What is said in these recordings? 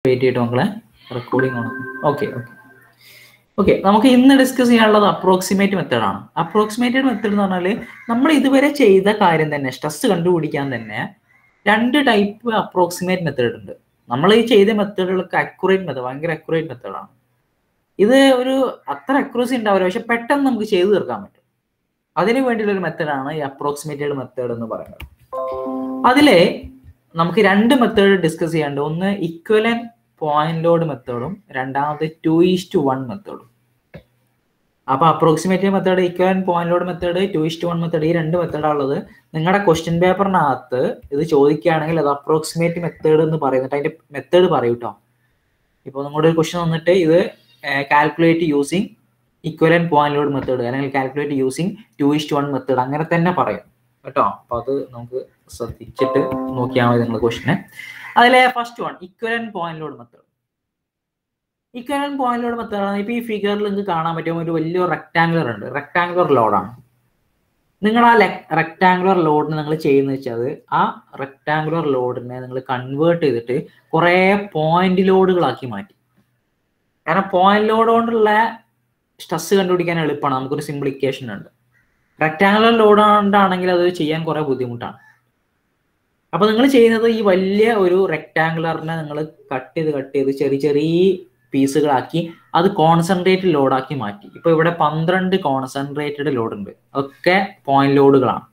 Wait ചെയ്തിട്ട് മക്കളെ recording ആണ് ഓക്കെ ഓക്കെ ഓക്കെ നമുക്ക് ഇന്ന് ഡിസ്കസ് ചെയ്യാനുള്ളത് അപ്രോക്സിമേറ്റ് മെത്തേഡ് ആണ് അപ്രോക്സിമേറ്റഡ് മെത്തേഡ് എന്ന് പറഞ്ഞാൽ നമ്മൾ ഇതുവരെ ചെയ്ത കാര്യം തന്നെ സ്ട്രെസ് കണ്ടുപിടിക്കാൻ തന്നെ രണ്ട് ടൈപ്പ് അപ്രോക്സിമേറ്റ് മെത്തേഡ് ഉണ്ട് നമ്മൾ ഈ ചെയ്ത മെത്തേഡുകളൊക്കെ അക്യുറേറ്റ് മെത്തേഡ് ഭയങ്കര അക്യുറേറ്റ് മെത്തേഡാണ് ഇത് ഒരു അത്ര അക്യുറസി ഉണ്ടാവില്ല പക്ഷെ പെട്ടെന്ന് നമുക്ക് ചെയ്തു തീർക്കാൻ പറ്റും അതിന് വേണ്ടിയുള്ള ഒരു മെത്തേഡാണ് ഈ അപ്രോക്സിമേറ്റഡ് മെത്തേഡ് എന്ന് പറയുന്നത് അതിലെ നമുക്ക് രണ്ട് മെത്തേഡ് ഡിസ്കസ് ചെയ്യാണ്ട് ഒന്ന് ഇക്വലൻ പോയിന്റ് ലോഡ് മെത്തേഡും രണ്ടാമത് ടു ഈസ് ടു വൺ മെത്തേഡും അപ്പൊ approximate method equivalent point load method two is to one method ഈ രണ്ട് മെത്തേഡാണ് ഉള്ളത് നിങ്ങളുടെ ക്വസ്റ്റ്യൻ പേപ്പറിനകത്ത് ഇത് ചോദിക്കുകയാണെങ്കിൽ അത് അപ്രോക്സിമേറ്റ് മെത്തേഡ് എന്ന് പറയുന്നിട്ട് അതിന്റെ മെത്തേഡ് പറയൂ കേട്ടോ ഇപ്പോൾ നിങ്ങളുടെ ഒരു ക്വസ്റ്റ്യൻ വന്നിട്ട് ഇത് calculate using equivalent point load method അല്ലെങ്കിൽ calculate using two is to one method അങ്ങനെ തന്നെ പറയും കേട്ടോ അപ്പൊ അത് നമുക്ക് ശ്രദ്ധിച്ചിട്ട് നോക്കിയാൽ മതി നിങ്ങൾ ക്വസ്റ്റിനെ അതിലെ first one equivalent point load method equivalent point load method ആണ് ഇപ്പൊ ഈ ഫിഗറിൽ നിങ്ങൾക്ക് കാണാൻ പറ്റും ഒരു വലിയ റെക്ടാങ്കുലർ ഉണ്ട് റെക്ടാങ്കുലർ ലോഡാണ് നിങ്ങൾ ആ റെക്ടാങ്കുലർ ലോഡിന് നിങ്ങൾ ചെയ്യുന്നത് വെച്ചാൽ ആ റെക്ടാങ്കുലർ ലോഡിനെ നിങ്ങൾ കൺവേർട്ട് ചെയ്തിട്ട് കുറേ പോയിന്റ് ലോഡുകളാക്കി മാറ്റി കാരണം പോയിന്റ് ലോഡ് കൊണ്ടുള്ള സ്ട്രെസ് കണ്ടുപിടിക്കാൻ എളുപ്പമാണ് നമുക്കൊരു സിംപ്ലിക്കേഷൻ ഉണ്ട് റെക്ടാങ്കുലർ ലോഡ് കൊണ്ടാണെങ്കിൽ അത് ചെയ്യാൻ കുറെ ബുദ്ധിമുട്ടാണ് അപ്പൊ നിങ്ങൾ ചെയ്യുന്നത് ഈ വലിയ ഒരു റെക്ടാങ്കുലറിനെ നിങ്ങൾ കട്ട് ചെയ്ത് കട്ട് ചെയ്ത് ചെറിയ ചെറിയ പീസുകളാക്കി അത് കോൺസെൻട്രേറ്റഡ് ലോഡാക്കി മാറ്റി ഇപ്പൊ ഇവിടെ പന്ത്രണ്ട് കോൺസെൻട്രേറ്റഡ് ലോഡ് ഉണ്ട് ഒക്കെ പോയിന്റ് ലോഡുകളാണ്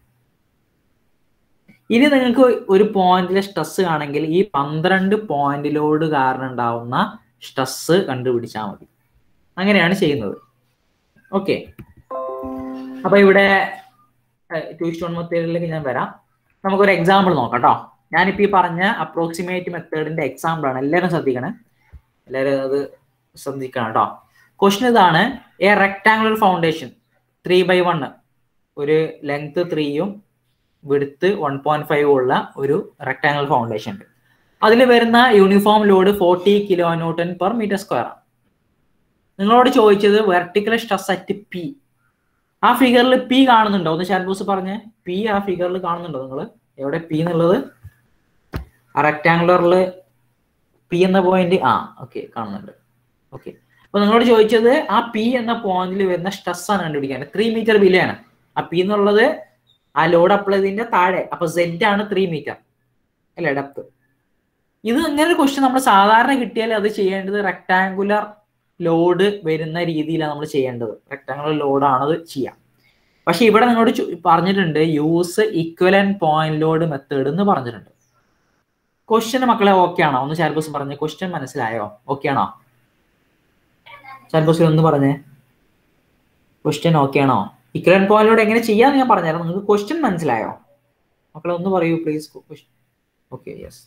ഇനി നിങ്ങൾക്ക് ഒരു പോയിന്റിലെ സ്ട്രെസ് ആണെങ്കിൽ ഈ പന്ത്രണ്ട് പോയിന്റ് ലോഡ് കാരണം ഉണ്ടാവുന്ന സ്ട്രെസ് കണ്ടുപിടിച്ചാൽ മതി അങ്ങനെയാണ് ചെയ്യുന്നത് ഓക്കെ അപ്പൊ ഇവിടെ ട്യൂഷൻ വൺ മെത്തേഡിലേക്ക് ഞാൻ വരാം നമുക്കൊരു എക്സാമ്പിൾ നോക്കാം കേട്ടോ ഞാനിപ്പോ ഈ പറഞ്ഞ അപ്രോക്സിമേറ്റ് മെത്തേഡിന്റെ എക്സാമ്പിൾ ആണ് എല്ലാവരും ശ്രദ്ധിക്കണേ എല്ലാവരും അത് ശ്രദ്ധിക്കണം കേട്ടോ ക്വസ്റ്റ്യൻ ഇതാണ് a rectangular foundation three by one ഒരു ലെങ്ത് ത്രീയും വിടുത്ത് വൺ പോയിന്റ് ഫൈവ് ഉള്ള ഒരു റെക്ടാങ്കുലർ ഫൗണ്ടേഷൻ ഉണ്ട് അതിൽ വരുന്ന uniform load forty kilo newton per metre square ആണ് നിങ്ങളോട് ചോദിച്ചത് വെർട്ടിക്കൽ സ്ട്രെസ് അറ്റ് പി ആ ഫിഗറിൽ പി കാണുന്നുണ്ടോ ഒന്ന് ഷാൻബൂസ് പറഞ്ഞേ പി ആ ഫിഗറിൽ കാണുന്നുണ്ടോ നിങ്ങൾ എവിടെ പി എന്നുള്ളത് ആ റെക്ടാങ്കുലറിൽ പി എന്ന പോയിന്റ് ആ ഓക്കെ കാണുന്നുണ്ട് ഓക്കെ അപ്പൊ നിങ്ങളോട് ചോദിച്ചത് ആ പി എന്ന പോയിന്റിൽ വരുന്ന സ്ട്രെസ് ആണ് കണ്ടുപിടിക്കാൻ ത്രീ മീറ്റർ ബിലാണ് ആ പി എന്നുള്ളത് ആ ലോഡ് അപ്ലൈ ചെയ്തതിന്റെ താഴെ അപ്പൊ സെഡ് ആണ് ത്രീ മീറ്റർ അല്ലേ ഡെപ്ത് ഇത് ഇങ്ങനെ ഒരു ക്വസ്റ്റ്യൻ നമ്മൾ സാധാരണ കിട്ടിയാൽ അത് ചെയ്യേണ്ടത് റെക്ടാങ്കുലർ ലോഡ് വരുന്ന രീതിയിലാണ് നമ്മൾ ചെയ്യേണ്ടത് റെക്ടാങ്കുലർ ലോഡാണ് അത് ചെയ്യാം പക്ഷെ ഇവിടെ നിങ്ങളോട് പറഞ്ഞിട്ടുണ്ട് use equivalent point load method എന്ന് പറഞ്ഞിട്ടുണ്ട് ക്വസ്റ്റ്യൻ മക്കളെ ഓക്കെ ആണോ ഒന്ന് ചാൽബോസ് പറഞ്ഞേ ക്വസ്റ്റ്യൻ മനസ്സിലായോ ഓക്കെ ആണോ ചാൽബോസിൽ ഒന്ന് പറഞ്ഞേ ക്വസ്റ്റ്യൻ ഓക്കെ ആണോ ഇക്വലൻ പോയിന്റ് ലോഡ് എങ്ങനെ ചെയ്യാന്ന് ഞാൻ പറഞ്ഞുതരാം നിങ്ങൾക്ക് ക്വസ്റ്റ്യൻ മനസ്സിലായോ മക്കളെ ഒന്ന് പറയൂ please okay yes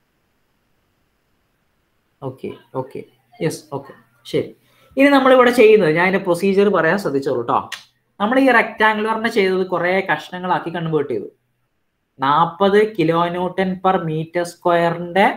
okay okay yes okay ശരി ഇനി നമ്മൾ ഇവിടെ ചെയ്യുന്നത് ഞാൻ അതിന്റെ പ്രൊസീജിയർ പറയാൻ ശ്രദ്ധിച്ചോളൂ കേട്ടോ നമ്മൾ ഈ റെക്ടാങ്കുലറിനെ ചെയ്തത് കുറെ കഷ്ണങ്ങളാക്കി കൺവേർട്ട് ചെയ്തു നാൽപ്പത് കിലോ ന്യൂട്ടൺ പെർ മീറ്റർ സ്ക്വയറിന്റെ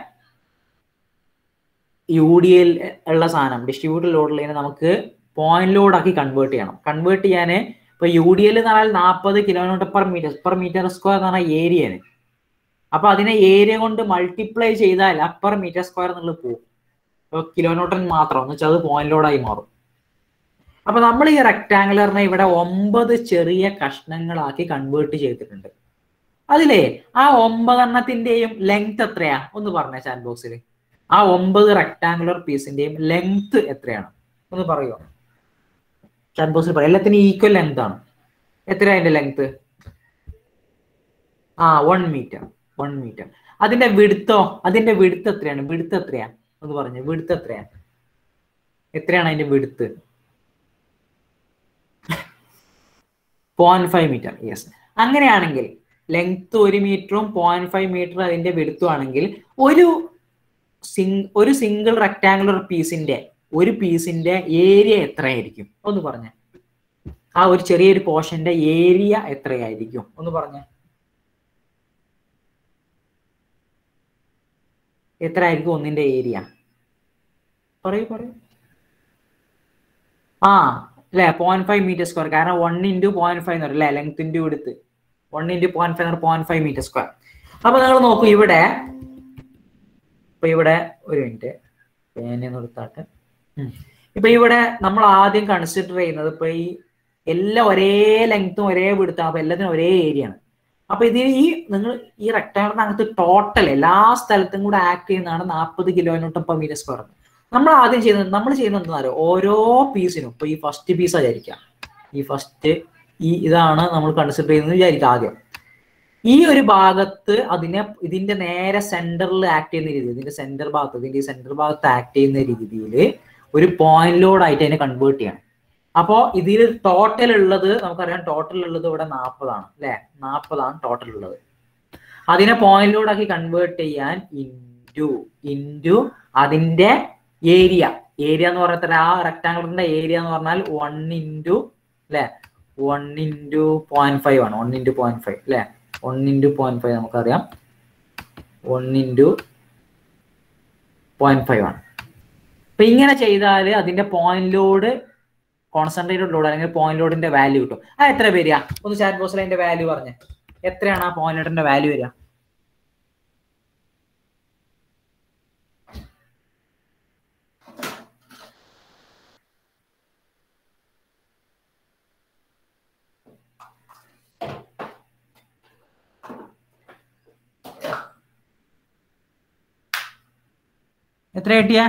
യു ഡി എൽ ഉള്ള സാധനം ഡിസ്ട്രിബ്യൂട്ടഡ് ലോഡിൽ നമുക്ക് പോയിന്റ് ലോഡാക്കി കൺവേർട്ട് ചെയ്യണം കൺവേർട്ട് ചെയ്യാൻ ഇപ്പൊ യു ഡി എൽ എന്ന് പറഞ്ഞാൽ നാൽപ്പത് kilo newton per metre per metre square എന്ന് പറഞ്ഞാൽ ഏരിയന് അപ്പൊ അതിനെ ഏരിയ കൊണ്ട് മൾട്ടിപ്ലൈ ചെയ്താൽ അപ്പർ മീറ്റർ സ്ക്വയർ എന്നുള്ളത് പോകും കിലോ ന്യൂട്ടൺ മാത്രം എന്ന് വെച്ചാൽ അത് പോയിന്റ് ലോഡായി മാറും അപ്പൊ നമ്മൾ ഈ റെക്ടാങ്കുലറിനെ ഇവിടെ ഒമ്പത് ചെറിയ കഷ്ണങ്ങളാക്കി കൺവേർട്ട് ചെയ്തിട്ടുണ്ട് അതിലേ ആ ഒമ്പതെണ്ണത്തിന്റെയും ലെങ്ത് എത്രയാ ഒന്ന് പറഞ്ഞ ചാറ്റ് ബോക്സിൽ ആ ഒമ്പത് റെക്ടാങ്കുലർ പീസിന്റെയും ലെങ്ത് എത്രയാണ് ഒന്ന് പറയുമോ ചാറ്റ് ബോക്സിൽ പറയാം എല്ലാത്തിനും ഈക്വൽ ലെങ്ത് ആണ് എത്രയാ അതിന്റെ ലെങ്ത് ആ വൺ മീറ്റർ വൺ മീറ്റർ അതിന്റെ വിടുത്തോ അതിന്റെ വിടുത്ത് എത്രയാണ് വിടുത്ത് എത്രയാ ഒന്ന് പറഞ്ഞു വിടുത്ത് എത്രയാ എത്രയാണ് അതിന്റെ വിടുത്ത് പോയിന്റ് ഫൈവ് മീറ്റർ യെസ് അങ്ങനെയാണെങ്കിൽ ലെങ്ത് ഒരു മീറ്ററും പോയിന്റ് ഫൈവ് മീറ്റർ അതിന്റെ വിടുത്തും ആണെങ്കിൽ ഒരു സിംഗ് ഒരു സിംഗിൾ റെക്ടാങ്കുലർ പീസിന്റെ ഒരു പീസിന്റെ ഏരിയ എത്രയായിരിക്കും ഒന്ന് പറഞ്ഞ ആ ഒരു ചെറിയൊരു പോർഷന്റെ ഏരിയ എത്രയായിരിക്കും ഒന്ന് പറഞ്ഞ എത്ര ആയിരിക്കും ഒന്നിന്റെ ഏരിയ പറയൂ പറയൂ ആ അല്ലെ പോയിന്റ് ഫൈവ് മീറ്റർ സ്ക്വയർ കാരണം വൺ ഇൻറ്റു പോയിന്റ് ഫൈവ് എന്ന് പറയും അല്ലെ ലെങ്ത് ഇൻറ്റു എടുത്ത് one into point five point five metre square അപ്പൊ നിങ്ങൾ നോക്കൂ ഇവിടെ ഇപ്പൊ ഇവിടെ ഒരു മിനിറ്റ് പേനയൊന്ന് എടുത്താട്ടെ ഉം. ഇപ്പൊ ഇവിടെ നമ്മൾ ആദ്യം കൺസിഡർ ചെയ്യുന്നത് ഇപ്പൊ ഈ എല്ലാം ഒരേ ലെങ്ത്തും ഒരേ വിടുത്തും അപ്പൊ എല്ലാത്തിനും ഒരേ ഏരിയ ആണ് അപ്പൊ ഇതിന് ഈ നിങ്ങൾ ഈ റെക്ടാങ്കിളിനകത്ത് ടോട്ടൽ എല്ലാ സ്ഥലത്തും കൂടെ ആക്ട് ചെയ്യുന്നതാണ് നാൽപ്പത് kilo newton per metre square നമ്മൾ ആദ്യം ചെയ്യുന്നത് നമ്മൾ ചെയ്യുന്നത് എന്താ ഓരോ പീസിനും ഇപ്പൊ ഈ ഫസ്റ്റ് പീസ് വിചാരിക്കാം ഈ ഫസ്റ്റ് ഈ ഇതാണ് നമ്മൾ കൺസിഡർ ചെയ്യുന്നത് വിചാരിക്കാം ആദ്യം ഈ ഒരു ഭാഗത്ത് അതിനെ ഇതിന്റെ നേരെ സെന്ററിൽ ആക്ട് ചെയ്യുന്ന രീതി ഇതിന്റെ സെന്റർ ഭാഗത്ത് ഇതിന്റെ ഈ സെന്റർ ഭാഗത്ത് ആക്ട് ചെയ്യുന്ന രീതിയിൽ ഒരു പോയിന്റ് ലോഡ് ആയിട്ട് അതിനെ കൺവേർട്ട് ചെയ്യണം അപ്പോ ഇതിൽ ടോട്ടൽ ഉള്ളത് നമുക്കറിയാം ടോട്ടൽ ഉള്ളത് ഇവിടെ നാൽപ്പതാണ് അല്ലെ നാൽപ്പതാണ് ടോട്ടൽ ഉള്ളത് അതിനെ പോയിന്റ് ലോഡ് ആക്കി കൺവേർട്ട് ചെയ്യാൻ ഇൻറ്റു ഇൻറ്റു അതിന്റെ ഏരിയ ഏരിയ എന്ന് പറഞ്ഞാൽ ആ റെക്ടാങ്കിളിന്റെ ഏരിയ എന്ന് പറഞ്ഞാൽ വൺ ഇൻറ്റു അല്ലെ വൺ ഇൻറ്റു പോയിന്റ് ഫൈവ് ആണ് വൺ ഇൻറ്റു പോയിന്റ് ഫൈവ് അല്ലെ വൺ ഇൻറ്റു പോയിന്റ് ഫൈവ് നമുക്കറിയാം വൺ ഇൻറ്റു പോയിന്റ് ഫൈവ് ആണ് അപ്പൊ ഇങ്ങനെ ചെയ്താൽ അതിന്റെ പോയിന്റ് ലോഡ് കോൺസെൻട്രേറ്റഡ് ലോഡ് അല്ലെങ്കിൽ പോയിന്റ് ലോഡിന്റെ വാല്യൂ കിട്ടും അത് എത്ര വരിക ഒന്ന് ചാറ്റ് ബോക്സിൽ അതിന്റെ വാല്യൂ പറഞ്ഞേ എത്രയാണ് ആ പോയിന്റ് ലോഡിന്റെ വാല്യൂ വരിക എത്ര കിട്ടിയ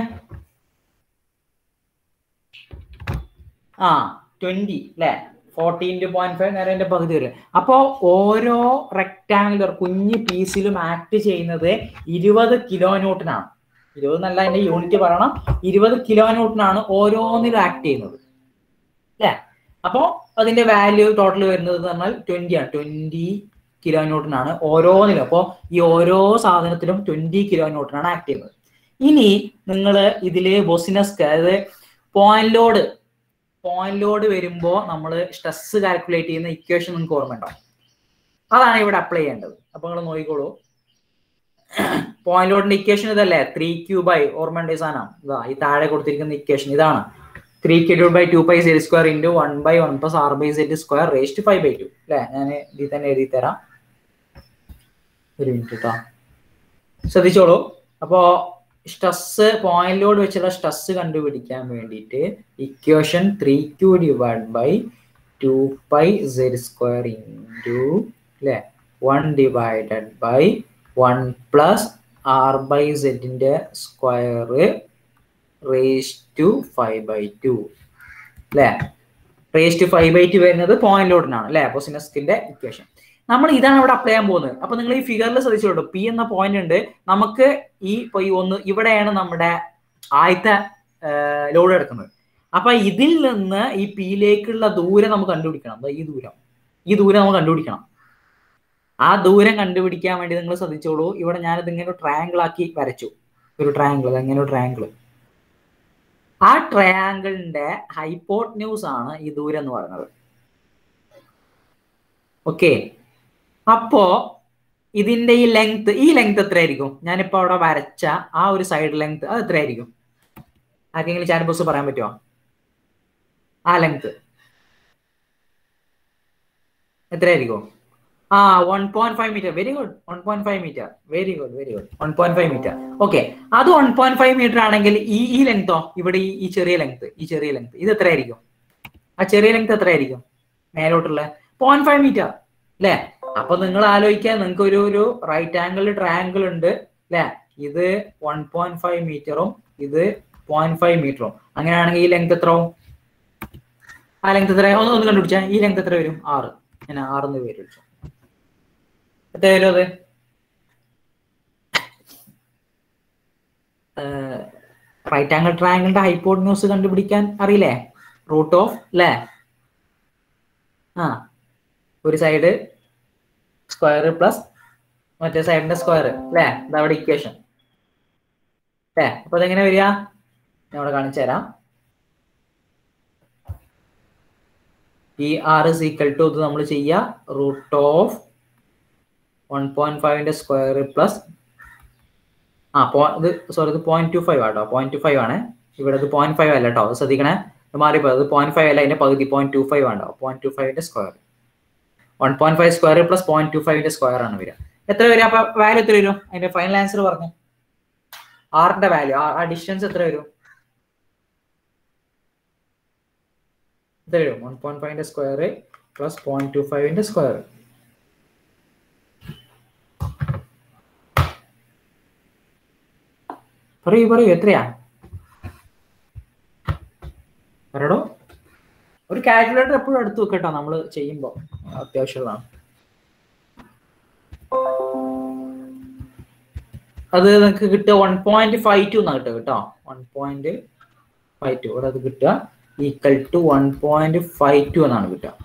ആ ട്വന്റി അല്ലെ ഫോർട്ടി ഇൻറ്റു പോയിന്റ് ഫൈവ് നേരെ അതിന്റെ പകുതി വരും അപ്പോ ഓരോ റെക്ടാങ്കുലർ കുഞ്ഞു പീസിലും ആക്ട് ചെയ്യുന്നത് ഇരുപത് കിലോ ന്യൂട്ടനാണ് ഇരുപത് എന്നല്ല അതിന്റെ യൂണിറ്റ് പറയണം ഇരുപത് കിലോ ന്യൂട്ടനാണ് ഓരോന്നിലും ആക്ട് ചെയ്യുന്നത് അല്ലേ അപ്പോ അതിന്റെ വാല്യൂ ടോട്ടൽ വരുന്നത് എന്ന് പറഞ്ഞാൽ ട്വന്റി ആണ് ട്വന്റി കിലോ ന്യൂട്ടൺ ആണ് ഓരോന്നിലും അപ്പോൾ ഈ ഓരോ സാധനത്തിലും ട്വന്റി കിലോ ന്യൂട്ടൺ ആണ് ആക്ട് ചെയ്യുന്നത് ഇനി നിങ്ങൾ ഇതില് ബൊസിനസ് അതായത് പോയിന്റ് ലോഡ് പോയിന്റ് ലോഡ് വരുമ്പോൾ നമ്മൾ സ്ട്രെസ് കാൽക്കുലേറ്റ് ചെയ്യുന്ന ഇക്വേഷൻ നിങ്ങൾക്ക് ഓർമ്മയുണ്ടോ അതാണ് ഇവിടെ അപ്ലൈ ചെയ്യേണ്ടത് അപ്പൊ നിങ്ങൾ നോക്കിക്കോളൂ പോയിന്റ് ലോഡിന്റെ ഇക്വേഷൻ ഇതല്ലേ ത്രീ ക്യൂ ബൈ ഓർമ്മയുണ്ട് ഈ സാധനം ഇതാ ഈ താഴെ കൊടുത്തിരിക്കുന്ന ഇക്വേഷൻ ഇതാണ് three Q by two by Z square into one by one plus R by Z square raised five by two അല്ലേ ഞാൻ ഇതിൽ തന്നെ എഴുതി തരാം ഒരു മിനിറ്റ് കേട്ടോ ശ്രദ്ധിച്ചോളൂ അപ്പോ സ്ട്രെസ് പോയിന്റ് ലോഡ് വെച്ചുള്ള സ്ട്രെസ് കണ്ടുപിടിക്കാൻ വേണ്ടിയിട്ട് equation three Q divide by two pi Z square into അല്ലേ one divided by one plus R by സെഡിന്റെ square raise to five by two അല്ലേ raise to five by two വരുന്നത് point ലോഡിനാണ് അല്ലേ ബൊസിനസ്കിന്റെ ഇക്വേഷൻ നമ്മൾ ഇതാണ് ഇവിടെ അപ്ലൈ ചെയ്യാൻ പോകുന്നത് അപ്പൊ നിങ്ങൾ ഈ ഫിഗറിൽ ശ്രദ്ധിച്ചോളൂ പി എന്ന പോയിന്റ് ഉണ്ട് നമുക്ക് ഈ ഇപ്പൊ ഈ ഒന്ന് ഇവിടെയാണ് നമ്മുടെ ആദ്യത്തെ ലോഡ് എടുക്കുന്നത് അപ്പൊ ഇതിൽ നിന്ന് ഈ പിയിലേക്കുള്ള ദൂരം നമുക്ക് കണ്ടുപിടിക്കണം ദാ ഈ ദൂരം ഈ ദൂരം നമുക്ക് കണ്ടുപിടിക്കണം ആ ദൂരം കണ്ടുപിടിക്കാൻ വേണ്ടി നിങ്ങൾ ശ്രദ്ധിച്ചോളൂ ഇവിടെ ഞാനിത് ഇങ്ങനെ ഒരു ട്രയാങ്കിൾ ആക്കി വരച്ചു ഒരു ട്രയാങ്കിൾ അങ്ങനെ ഒരു ട്രയാങ്കിൾ ആ ട്രയാങ്കിളിന്റെ ഹൈപ്പോട്ന്യൂസ് ആണ് ഈ ദൂരം എന്ന് പറയുന്നത് ഓക്കെ അപ്പോ ഇതിന്റെ ഈ ലെങ്ത് ഈ ലെങ്ത് എത്രയായിരിക്കും ഞാനിപ്പോ അവിടെ വരച്ച ആ ഒരു സൈഡ് ലെങ്ത് അത് എത്രയായിരിക്കും ആർക്കെങ്കിലും ചാറ്റ് ബോക്സ് പറയാൻ പറ്റുമോ ആ ലെങ്ത് എത്രയായിരിക്കും ആ one point five metre very good one point five metre very good very good one point five metre okay അത് വൺ പോയിന്റ് ഫൈവ് മീറ്റർ ആണെങ്കിൽ ഈ ഈ ലെങ്തോ ഇവിടെ ഈ ഈ ചെറിയ ലെങ്ത് ഈ ചെറിയ ലെങ്ത് ഇത് എത്രയായിരിക്കും ആ ചെറിയ ലെങ്ത് എത്രയായിരിക്കും മേലോട്ടുള്ള പോയിന്റ് ഫൈവ് മീറ്റർ അല്ലേ അപ്പൊ നിങ്ങൾ ആലോചിക്കുക നിങ്ങൾക്ക് ഒരു ഒരു റൈറ്റ് ആംഗിൾ ട്രയാങ്കിൾ ഉണ്ട് അല്ലെ ഇത് വൺ പോയിന്റ് ഫൈവ് മീറ്ററും ഇത് പോയിന്റ് ഫൈവ് മീറ്ററും അങ്ങനെയാണെങ്കിൽ ഈ ലെങ്ത് എത്രവും ആ ലെങ്ത് എത്ര ഒന്ന് ഒന്ന് കണ്ടുപിടിച്ചാ ഈ ലെങ്ത് എത്ര വരും ആറ് ഞാൻ ആറെന്ന് പേര് വിളിച്ചു എത്ര വരും അത് റൈറ്റ് ആംഗിൾ ട്രയാങ്കിളിന്റെ ഹൈപ്പോട്ന്യൂസ് കണ്ടുപിടിക്കാൻ അറിയില്ലേ റൂട്ട് ഓഫ് അല്ലേ ആ ഒരു സൈഡ് സ്ക്വയർ പ്ലസ് മറ്റേ സൈഡിന്റെ സ്ക്വയർ അല്ലേ ഇതവിടെ ഇക്വേഷൻ അല്ലേ അപ്പൊ അതെങ്ങനെ വരിക ഞാൻ ഇവിടെ കാണിച്ചു തരാം ഈ ആർ ഇസ് ഈക്വൽ ടു ഇത് നമ്മൾ ചെയ്യുക റൂട്ട് ഓഫ് വൺ പോയിന്റ് ഫൈവിന്റെ സ്ക്വയർ പ്ലസ് ആ പോ ഇത് സോറി ഇത് പോയിന്റ് ടു ഫൈവ് ആട്ടോ പോയിന്റ് ടു ഫൈവ് ആണ് ഇവിടെ ഇത് പോയിന്റ് ഫൈവ് അല്ല കേട്ടോ അത് ശ്രദ്ധിക്കണേ ഇത് മാറിപ്പോയി അത് പോയിന്റ് ഫൈവ് അല്ല അതിന്റെ പകുതി പോയിന്റ് ടു ഫൈവ് ആണോ പോയിന്റ് ടു ഫൈവിന്റെ square one point five square plus point two ഫൈവിന്റെ സ്ക്വയർ ആണ് വരിക എത്ര വരിക അപ്പൊ വാല്യൂ എത്ര വരും അതിന്റെ ഫൈനൽ ആൻസർ പറഞ്ഞു ആറിന്റെ വാല്യൂ ആ ഡിസ്റ്റൻസ് എത്ര വരും എത്ര വരും വൺ പോയിന്റ് ഫൈവിന്റെ സ്ക്വയർ പ്ലസ് പോയിന്റ് ടു ഫൈവിന്റെ സ്ക്വയർ പറയൂ പറയൂ എത്രയാ പറയടോ ഒരു കാൽക്കുലേറ്റർ എപ്പോഴും എടുത്തു വെക്കട്ടോ നമ്മൾ ചെയ്യുമ്പോൾ അത്യാവശ്യമുള്ളതാണ് അത് നിങ്ങൾക്ക് കിട്ടുക വൺ പോയിന്റ് ഫൈവ് ടു എന്നാണ് കിട്ടുക കേട്ടോ വൺ പോയിന്റ് ഫൈവ് ടു ഇവിടെ അത് കിട്ടുക equal to one point five two എന്നാണ് കിട്ടുക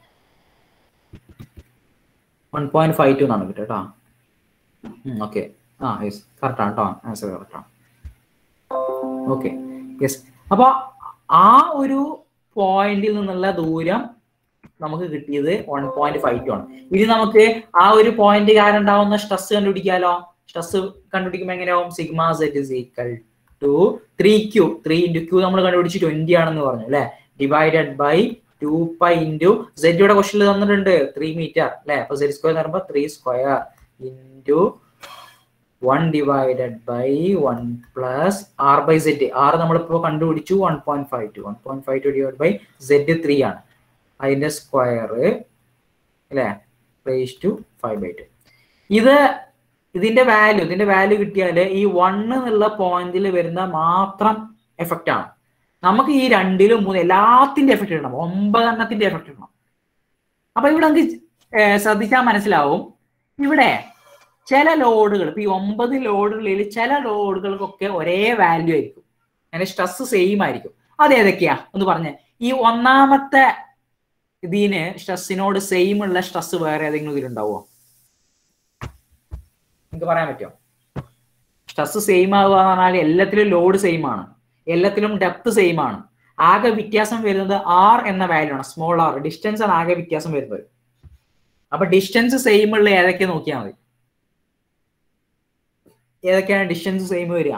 വൺ പോയിന്റ് ഫൈവ് ടു എന്നാണ് കിട്ടുക കേട്ടോ ഓക്കെ ആ യെസ് കറക്റ്റാണ് കേട്ടോ ആൻസർ കറക്റ്റാണ് ഓക്കെ യെസ് അപ്പോൾ ആ ഒരു പോയിന്റിൽ നിന്നുള്ള ദൂരം നമുക്ക് കിട്ടിയത് വൺ പോയിന്റ് ഫൈവ് ടു ആണ് ഇനി നമുക്ക് ആ ഒരു പോയിന്റ് കാരണം ഉണ്ടാവുന്ന സ്ട്രെസ് കണ്ടുപിടിക്കാലോ സ്ട്രെസ് കണ്ടുപിടിക്കുമ്പോൾ എങ്ങനെയാവും sigma Z is equal to three Q three into Q നമ്മൾ കണ്ടുപിടിച്ച് ട്വന്റി ആണെന്ന് പറഞ്ഞു അല്ലെ divided by two pi into സെറ്റിയുടെ ക്വസ്റ്റിൽ തന്നിട്ടുണ്ട് ത്രീ മീറ്റർ അല്ലെ അപ്പൊ സെറ്റ് സ്ക്വയർ എന്ന് പറയുമ്പോൾ three square into one divided by one plus R by Z R നമ്മളിപ്പോ കണ്ടുപിടിച്ചു one point five two one point five two divide by Z three ആണ് അതിന്റെ സ്ക്വയർ അല്ലേ raise to five by two ഇത് ഇതിന്റെ value ഇതിന്റെ value കിട്ടിയാൽ ഈ വൺ എന്നുള്ള പോയിന്റിൽ വരുന്ന മാത്രം എഫക്റ്റ് ആണ് നമുക്ക് ഈ രണ്ടിലും മൂന്ന് എല്ലാത്തിന്റെ എഫക്റ്റ് ഇടണം ഒമ്പതെണ്ണത്തിന്റെ എഫക്റ്റ് ഇടണം അപ്പൊ ഇവിടെ നമുക്ക് ശ്രദ്ധിച്ചാൽ മനസ്സിലാവും ഇവിടെ ചില ലോഡുകൾ ഇപ്പൊ ഈ ഒമ്പത് ലോഡുകളിൽ ചില ലോഡുകൾക്കൊക്കെ ഒരേ വാല്യൂ ആയിരിക്കും അങ്ങനെ സ്ട്രെസ് സെയിം ആയിരിക്കും അത് ഏതൊക്കെയാ ഒന്ന് പറഞ്ഞേ ഈ ഒന്നാമത്തെ ഇതിന് സ്ട്രെസ്സിനോട് സെയിം ഉള്ള സ്ട്രെസ് വേറെ ഏതെങ്കിലും ഇതിലുണ്ടാവോ നിങ്ങൾക്ക് പറയാൻ പറ്റുമോ സ്ട്രെസ് സെയിം ആവുക എന്ന് പറഞ്ഞാൽ എല്ലാത്തിലും ലോഡ് സെയിം ആണ് എല്ലാത്തിലും ഡെപ്ത് സെയിം ആണ് ആകെ വ്യത്യാസം വരുന്നത് ആർ എന്ന വാല്യൂ ആണ് സ്മോൾ ആർ ഡിസ്റ്റൻസ് ആണ് ആകെ വ്യത്യാസം വരുന്നത് അപ്പൊ ഡിസ്റ്റൻസ് സെയിം ഉള്ള ഏതൊക്കെ നോക്കിയാൽ മതി ഏതൊക്കെയാണ് ഡിസ്റ്റൻസ് സെയിം വരിക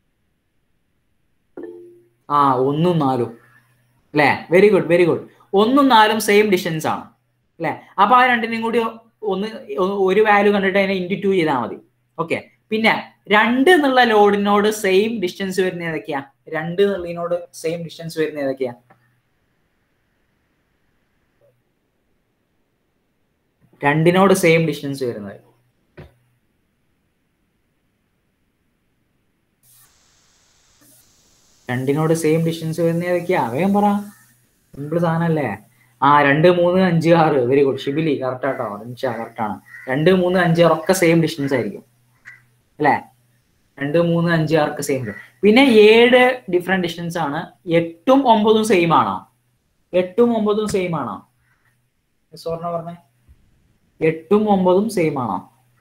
ആ ഒന്നും നാലും അല്ലേ വെരി ഗുഡ് വെരി ഗുഡ് ഒന്നും നാലും സെയിം ഡിസ്റ്റൻസ് ആണ് അല്ലേ അപ്പൊ ആ രണ്ടിനും കൂടി ഒന്ന് ഒരു വാല്യൂ കണ്ടിട്ട് അതിനെ ഇൻറ്റു ടു ചെയ്താൽ മതി ഓക്കെ പിന്നെ രണ്ട് എന്നുള്ള ലോഡിനോട് സെയിം ഡിസ്റ്റൻസ് വരുന്ന ഏതൊക്കെയാ രണ്ട് എന്നുള്ളതിനോട് സെയിം ഡിസ്റ്റൻസ് വരുന്ന ഏതൊക്കെയാ രണ്ടിനോട് സെയിം ഡിസ്റ്റൻസ് വരുന്നത് രണ്ടിനോട് സെയിം ഡിസ്റ്റൻസ് വരുന്ന ഏതൊക്കെയാ വേഗം പറ സിമ്പിൾ സാധനല്ലേ ആ രണ്ട് മൂന്ന് അഞ്ച് ആറ് വെരി ഗുഡ് ഷിബിലി കറക്റ്റ് ആട്ടോ നിമിഷ കറക്റ്റ് ആണ് രണ്ട് മൂന്ന് അഞ്ച് ആറ് ഒക്കെ സെയിം ഡിസ്റ്റൻസ് ആയിരിക്കും അല്ലേ രണ്ട് മൂന്ന് അഞ്ച് ആർക്ക് സെയിം പിന്നെ ഏഴ് ഡിഫറെന്റ് ഡിസ്റ്റൻസ് ആണ് എട്ടും ഒമ്പതും സെയിം ആണോ എട്ടും ഒമ്പതും സെയിം ആണോ സോർണ പറഞ്ഞേ എട്ടും ഒമ്പതും സെയിം ആണോ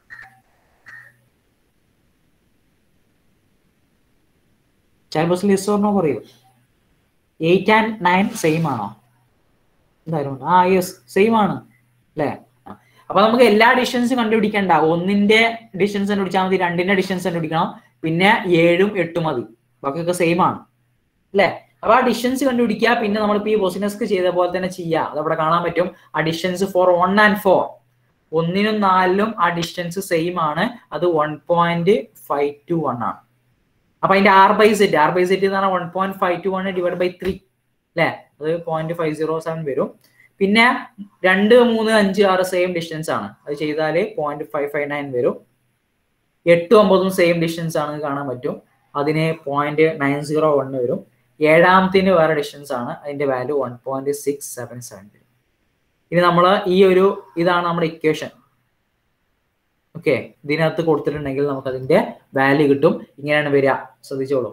ചൈൽഡ് ബസ്സിൽ യെസ് ഓർണോ പറയൂ എയ്റ്റ് ആൻഡ് നയൻ സെയിം ആണോ എന്തായാലും ആ യെസ് സെയിം ആണ് അല്ലേ അപ്പൊ നമുക്ക് എല്ലാ ഡിസ്റ്റൻസും കണ്ടുപിടിക്കണ്ട ഒന്നിന്റെ ഡിസ്റ്റൻസ് കണ്ടുപിടിച്ചാൽ മതി രണ്ടിന്റെ ഡിസ്റ്റൻസ് കണ്ടുപിടിക്കണം പിന്നെ ഏഴും എട്ടും മതി ബാക്കിയൊക്കെ സെയിം ആണ് അല്ലേ അപ്പൊ ആ ഡിസ്റ്റൻസ് കണ്ടുപിടിക്കുക പിന്നെ നമ്മളിപ്പോ ഈ ബോസിനസ്ക് ചെയ്ത പോലെ തന്നെ ചെയ്യുക അതവിടെ കാണാൻ പറ്റും ആ distance four one and four ഒന്നിനും നാലിലും ആ ഡിസ്റ്റൻസ് സെയിം ആണ് അത് one point five two one ആണ് അപ്പൊ അതിന്റെ R by Z R by Z എന്ന് പറഞ്ഞാൽ one point five two one divide by three അല്ലെ അത് പോയിന്റ് ഫൈവ് സീറോ സെവൻ വരും പിന്നെ രണ്ട് മൂന്ന് അഞ്ച് ആറ് സെയിം ഡിസ്റ്റൻസ് ആണ് അത് ചെയ്താൽ പോയിന്റ് ഫൈവ് ഫൈവ് നയൻ വരും എട്ടും ഒമ്പതും സെയിം ഡിസ്റ്റൻസ് ആണ് കാണാൻ പറ്റും അതിന് പോയിന്റ് നയൻ സീറോ വൺ വരും ഏഴാമത്തിന് വേറെ ഡിസ്റ്റൻസ് ആണ് അതിന്റെ value one point six seven seven വരും ഇനി നമ്മൾ ഈ ഒരു ഇതാണ് നമ്മുടെ ഇക്വേഷൻ ഓക്കെ ഇതിനകത്ത് കൊടുത്തിട്ടുണ്ടെങ്കിൽ നമുക്ക് അതിന്റെ വാല്യൂ കിട്ടും ഇങ്ങനെയാണ് വരിക ശ്രദ്ധിച്ചോളൂ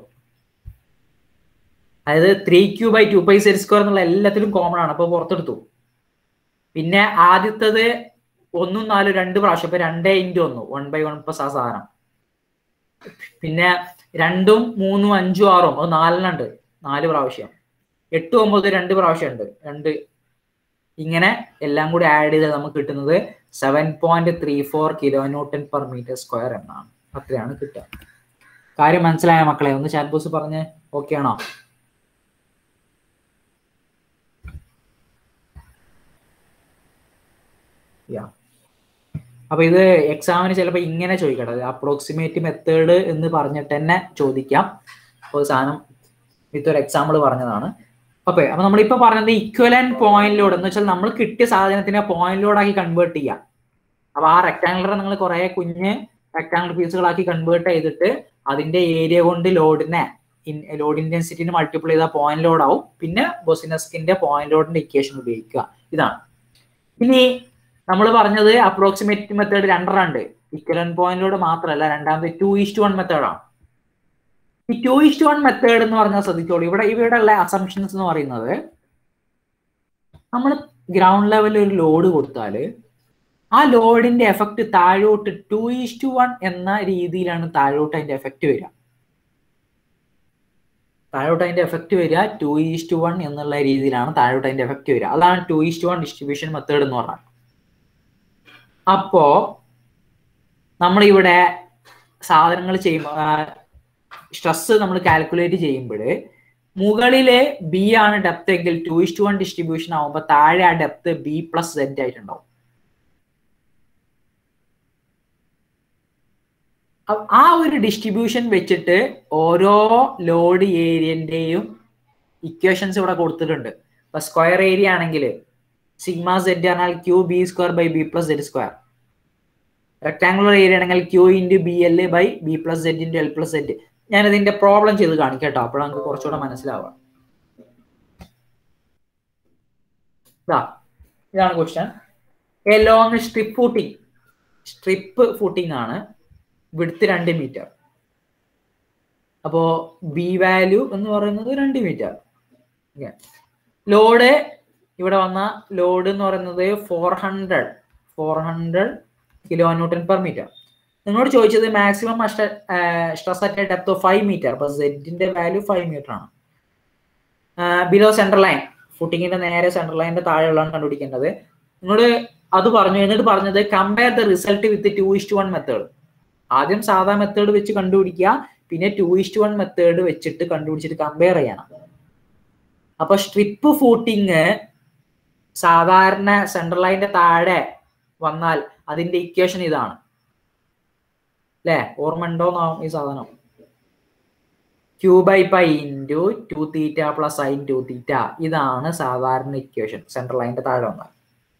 അതായത് three Q by two pi Z square എന്നുള്ള എല്ലാത്തിലും കോമൺ ആണ് അപ്പൊ പുറത്തെടുത്തു പിന്നെ ആദ്യത്തത് ഒന്നും നാലും രണ്ട് പ്രാവശ്യം ഇപ്പൊ രണ്ടേ ഇൻറ്റു ഒന്ന് വൺ ബൈ വൺ പ്ലസ് ആ സാധനം പിന്നെ രണ്ടും മൂന്നും അഞ്ചും ആറും അത് നാലെണ്ണം ഉണ്ട് നാല് പ്രാവശ്യം എട്ടും ഒമ്പത് രണ്ട് പ്രാവശ്യം ഉണ്ട് രണ്ട് ഇങ്ങനെ എല്ലാം കൂടി ആഡ് ചെയ്ത് നമുക്ക് കിട്ടുന്നത് seven point three four kilo newton per metre square എന്നാണ് അത്രയാണ് കിട്ടുക കാര്യം മനസ്സിലായ മക്കളെ ഒന്ന് ചാറ്റ് ബോസ് പറഞ്ഞ് ഓക്കെ ആണോ യാ അപ്പൊ ഇത് എക്സാമിന് ചിലപ്പോൾ ഇങ്ങനെ ചോദിക്കട്ടെ അപ്രോക്സിമേറ്റ് മെത്തേഡ് എന്ന് പറഞ്ഞിട്ട് തന്നെ ചോദിക്കാം അപ്പോൾ സാധനം വിത്ത് ഒരു എക്സാമ്പിൾ പറഞ്ഞതാണ് ഓക്കെ അപ്പൊ നമ്മളിപ്പോ പറഞ്ഞത് ഇക്വലൻ പോയിന്റ് ലോഡ് എന്ന് വെച്ചാൽ നമ്മൾ കിട്ടിയ സാധനത്തിനെ പോയിന്റ് ലോഡാക്കി കൺവേർട്ട് ചെയ്യാം അപ്പൊ ആ റെക്ടാങ്കുലർ നിങ്ങൾ കുറെ കുഞ്ഞ് റെക്ടാങ്കുലർ പീസുകളാക്കി കൺവേർട്ട് ചെയ്തിട്ട് അതിന്റെ ഏരിയ കൊണ്ട് ലോഡിനെ ലോഡ് ഇന്റൻസിറ്റിന് മൾട്ടിപ്ലൈ ചെയ്താൽ പോയിന്റ് ലോഡ് ആവും പിന്നെ ബൊസിനസ്കിന്റെ പോയിന്റ് ലോഡിന്റെ ഇക്വേഷൻ ഉപയോഗിക്കുക ഇതാണ് ഇനി നമ്മൾ പറഞ്ഞത് അപ്രോക്സിമേറ്റ് മെത്തേഡ് രണ്ടെണ്ണം ഉണ്ട് ഇക്വലൻ പോയിന്റ് ലോഡ് മാത്രമല്ല രണ്ടാമത് ടു ഈസ്റ്റ് വൺ മെത്തേഡാണ് ഈ ടു ഈസ്റ്റ് വൺ മെത്തേഡ് എന്ന് പറഞ്ഞാൽ ശ്രദ്ധിച്ചോളൂ ഇവിടെ ഇവിടെ ഉള്ള അസംഷൻസ് എന്ന് പറയുന്നത് നമ്മൾ ഗ്രൗണ്ട് ലെവലിൽ ഒരു ലോഡ് കൊടുത്താൽ ആ ലോഡിന്റെ എഫക്റ്റ് താഴോട്ട് ടു ഈസ്റ്റ് വൺ എന്ന രീതിയിലാണ് താഴോട്ട് അതിന്റെ എഫക്റ്റ് വരിക താഴോട്ട് അതിന്റെ എഫക്റ്റ് വരിക ടു ഈസ്റ്റ് വൺ എന്നുള്ള രീതിയിലാണ് താഴോട്ട് അതിന്റെ എഫക്റ്റ് വരിക അതാണ് two is to one distribution method എന്ന് പറഞ്ഞാൽ അപ്പോ നമ്മളിവിടെ സാധനങ്ങൾ ചെയ്യുമ്പോൾ സ്ട്രെസ് നമ്മൾ കാൽക്കുലേറ്റ് ചെയ്യുമ്പോൾ മുകളിലെ ബി ആണ് ഡെപ്ത് എങ്കിൽ ടു ഇസ്റ്റ് വൺ ഡിസ്ട്രിബ്യൂഷൻ ആവുമ്പോൾ താഴെ ആ ഡെപ്ത് ബി പ്ലസ് സെഡ് ആയിട്ടുണ്ടാവും ആ ഒരു ഡിസ്ട്രിബ്യൂഷൻ വെച്ചിട്ട് ഓരോ ലോഡ് ഏരിയന്റെയും ഇക്വേഷൻസ് ഇവിടെ കൊടുത്തിട്ടുണ്ട് ഇപ്പൊ സ്ക്വയർ ഏരിയ ആണെങ്കിൽ സിഗ്മ സെഡ് പറഞ്ഞാൽ Q B square by B plus Z square rectangular area ആണെങ്കിൽ Q into B L by B plus Z into L plus Z ഞാൻ ഇതിന്റെ പ്രോബ്ലം ചെയ്ത് കാണിക്കാം കേട്ടോ അപ്പോൾ നമുക്ക് കുറച്ചുകൂടെ മനസ്സിലാവുക ഇതാണ് question a long strip footing strip footing ആണ് വിടുത്ത് രണ്ട് മീറ്റർ അപ്പോ ബി വാല്യൂ എന്ന് പറയുന്നത് രണ്ട് മീറ്റർ ലോഡ് ഇവിടെ വന്ന ലോഡ് എന്ന് പറയുന്നത് four hundred four hundred kilo newton per metre നിങ്ങളോട് ചോദിച്ചത് maximum stress at depth of five metre അപ്പൊ സെഡിന്റെ വാല്യൂ ഫൈവ് മീറ്റർ ആണ് ബിലോ സെൻട്രൽ ലൈൻ ഫുട്ടിങ്ങിന്റെ നേരെ സെൻട്രൽ ലൈനിന്റെ താഴെയുള്ളതാണ് കണ്ടുപിടിക്കേണ്ടത് നിങ്ങളോട് അത് പറഞ്ഞു എന്നിട്ട് പറഞ്ഞത് compare the result with two is to one method ആദ്യം സാധാ മെത്തേഡ് വെച്ച് കണ്ടുപിടിക്കുക പിന്നെ ടു ഇസ്റ്റ് വൺ മെത്തേഡ് വെച്ചിട്ട് കണ്ടുപിടിച്ചിട്ട് കമ്പയർ ചെയ്യണം അപ്പൊ സ്ട്രിപ്പ് ഫൂട്ടിങ് സാധാരണ സെൻട്രൽ ലൈനിന്റെ താഴെ വന്നാൽ അതിന്റെ ഇക്വേഷൻ ഇതാണ് അല്ലേ ഓർമ്മ ഉണ്ടോന്നോ ഈ സാധനം Q by pi into two theta plus sine two theta ഇതാണ് സാധാരണ ഇക്വേഷൻ സെൻട്രൽ ലൈനിന്റെ താഴെ വന്നാൽ